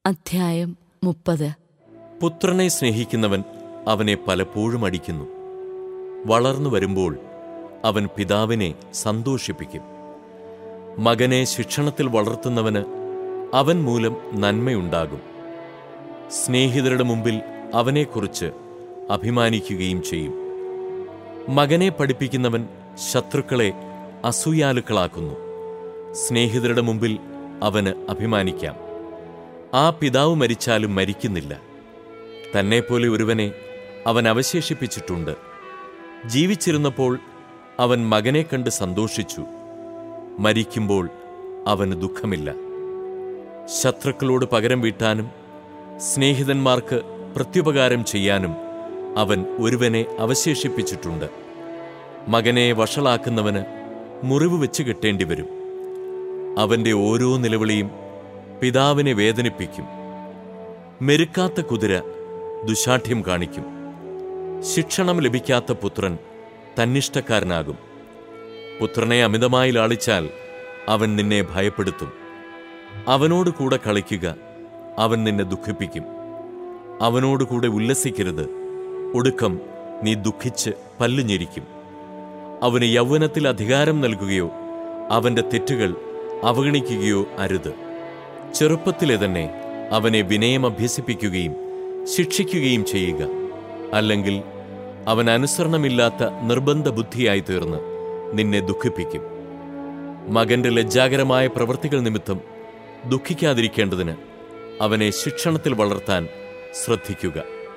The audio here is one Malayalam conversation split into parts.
അധ്യായം മുപ്പത് പുത്രനെ സ്നേഹിക്കുന്നവൻ അവനെ പലപ്പോഴും അടിക്കുന്നു വളർന്നു വരുമ്പോൾ അവൻ പിതാവിനെ സന്തോഷിപ്പിക്കും മകനെ ശിക്ഷണത്തിൽ വളർത്തുന്നവന് അവൻ മൂലം നന്മയുണ്ടാകും സ്നേഹിതരുടെ മുമ്പിൽ അവനെക്കുറിച്ച് അഭിമാനിക്കുകയും ചെയ്യും മകനെ പഠിപ്പിക്കുന്നവൻ ശത്രുക്കളെ അസൂയാലുക്കളാക്കുന്നു സ്നേഹിതരുടെ മുമ്പിൽ അവന് അഭിമാനിക്കാം ആ പിതാവ് മരിച്ചാലും മരിക്കുന്നില്ല തന്നെപ്പോലെ ഒരുവനെ അവൻ അവശേഷിപ്പിച്ചിട്ടുണ്ട് ജീവിച്ചിരുന്നപ്പോൾ അവൻ മകനെ കണ്ട് സന്തോഷിച്ചു മരിക്കുമ്പോൾ അവന് ദുഃഖമില്ല ശത്രുക്കളോട് പകരം വീട്ടാനും സ്നേഹിതന്മാർക്ക് പ്രത്യുപകാരം ചെയ്യാനും അവൻ ഒരുവനെ അവശേഷിപ്പിച്ചിട്ടുണ്ട് മകനെ വഷളാക്കുന്നവന് മുറിവ് വെച്ച് കെട്ടേണ്ടി വരും അവന്റെ ഓരോ നിലവിളിയും പിതാവിനെ വേദനിപ്പിക്കും മെരുക്കാത്ത കുതിര ദുശാഠ്യം കാണിക്കും ശിക്ഷണം ലഭിക്കാത്ത പുത്രൻ തന്നിഷ്ടക്കാരനാകും പുത്രനെ അമിതമായി ലാളിച്ചാൽ അവൻ നിന്നെ ഭയപ്പെടുത്തും അവനോട് കൂടെ കളിക്കുക അവൻ നിന്നെ ദുഃഖിപ്പിക്കും അവനോട് കൂടെ ഉല്ലസിക്കരുത് ഒടുക്കം നീ ദുഃഖിച്ച് പല്ലുഞെരിക്കും അവന് യൗവനത്തിൽ അധികാരം നൽകുകയോ അവന്റെ തെറ്റുകൾ അവഗണിക്കുകയോ അരുത് ചെറുപ്പത്തിലെ തന്നെ അവനെ വിനയം അഭ്യസിപ്പിക്കുകയും ശിക്ഷിക്കുകയും ചെയ്യുക അല്ലെങ്കിൽ അവൻ അനുസരണമില്ലാത്ത നിർബന്ധ ബുദ്ധിയായി തീർന്ന് നിന്നെ ദുഃഖിപ്പിക്കും മകന്റെ ലജ്ജാകരമായ പ്രവൃത്തികൾ നിമിത്തം ദുഃഖിക്കാതിരിക്കേണ്ടതിന് അവനെ ശിക്ഷണത്തിൽ വളർത്താൻ ശ്രദ്ധിക്കുക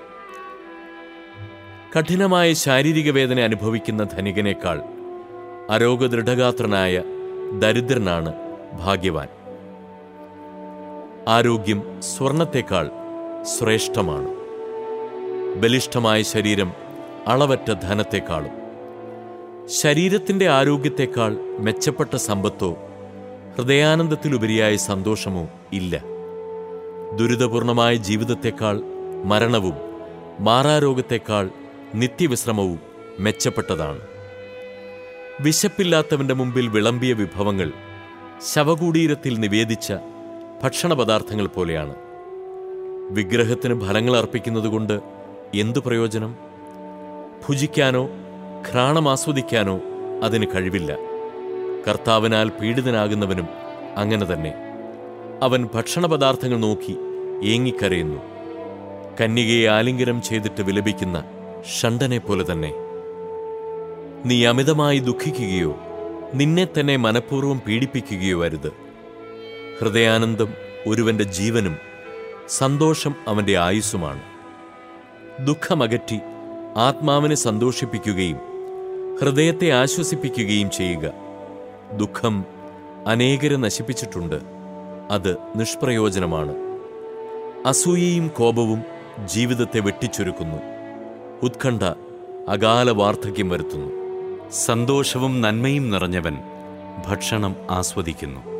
കഠിനമായ ശാരീരിക വേദന അനുഭവിക്കുന്ന ധനികനേക്കാൾ അരോഗദൃഢഗാത്രനായ ദരിദ്രനാണ് ഭാഗ്യവാൻ ആരോഗ്യം സ്വർണത്തേക്കാൾ ശ്രേഷ്ഠമാണ് ബലിഷ്ഠമായ ശരീരം അളവറ്റ ധനത്തെക്കാളും ശരീരത്തിന്റെ ആരോഗ്യത്തെക്കാൾ മെച്ചപ്പെട്ട സമ്പത്തോ ഹൃദയാനന്ദത്തിലുപരിയായ സന്തോഷമോ ഇല്ല ദുരിതപൂർണമായ ജീവിതത്തെക്കാൾ മരണവും മാറാരോഗത്തെക്കാൾ നിത്യവിശ്രമവും മെച്ചപ്പെട്ടതാണ് വിശപ്പില്ലാത്തവന്റെ മുമ്പിൽ വിളമ്പിയ വിഭവങ്ങൾ ശവകൂടീരത്തിൽ നിവേദിച്ച ഭക്ഷണപദാർത്ഥങ്ങൾ പോലെയാണ് വിഗ്രഹത്തിന് ഫലങ്ങൾ അർപ്പിക്കുന്നതുകൊണ്ട് എന്തു പ്രയോജനം ഭുജിക്കാനോ ഘ്രാണം ആസ്വദിക്കാനോ അതിന് കഴിവില്ല കർത്താവിനാൽ പീഡിതനാകുന്നവനും അങ്ങനെ തന്നെ അവൻ ഭക്ഷണപദാർത്ഥങ്ങൾ നോക്കി ഏങ്ങിക്കരയുന്നു കന്യകയെ ആലിംഗനം ചെയ്തിട്ട് വിലപിക്കുന്ന ഷണ്ടനെ പോലെ തന്നെ നീ അമിതമായി ദുഃഖിക്കുകയോ നിന്നെ തന്നെ മനഃപൂർവ്വം പീഡിപ്പിക്കുകയോ അരുത് ഹൃദയാനന്ദം ഒരുവന്റെ ജീവനും സന്തോഷം അവന്റെ ആയുസ്സുമാണ് ദുഃഖമകറ്റി ആത്മാവിനെ സന്തോഷിപ്പിക്കുകയും ഹൃദയത്തെ ആശ്വസിപ്പിക്കുകയും ചെയ്യുക ദുഃഖം അനേകരെ നശിപ്പിച്ചിട്ടുണ്ട് അത് നിഷ്പ്രയോജനമാണ് അസൂയയും കോപവും ജീവിതത്തെ വെട്ടിച്ചുരുക്കുന്നു ഉത്കണ്ഠ അകാല വാർദ്ധക്യം വരുത്തുന്നു സന്തോഷവും നന്മയും നിറഞ്ഞവൻ ഭക്ഷണം ആസ്വദിക്കുന്നു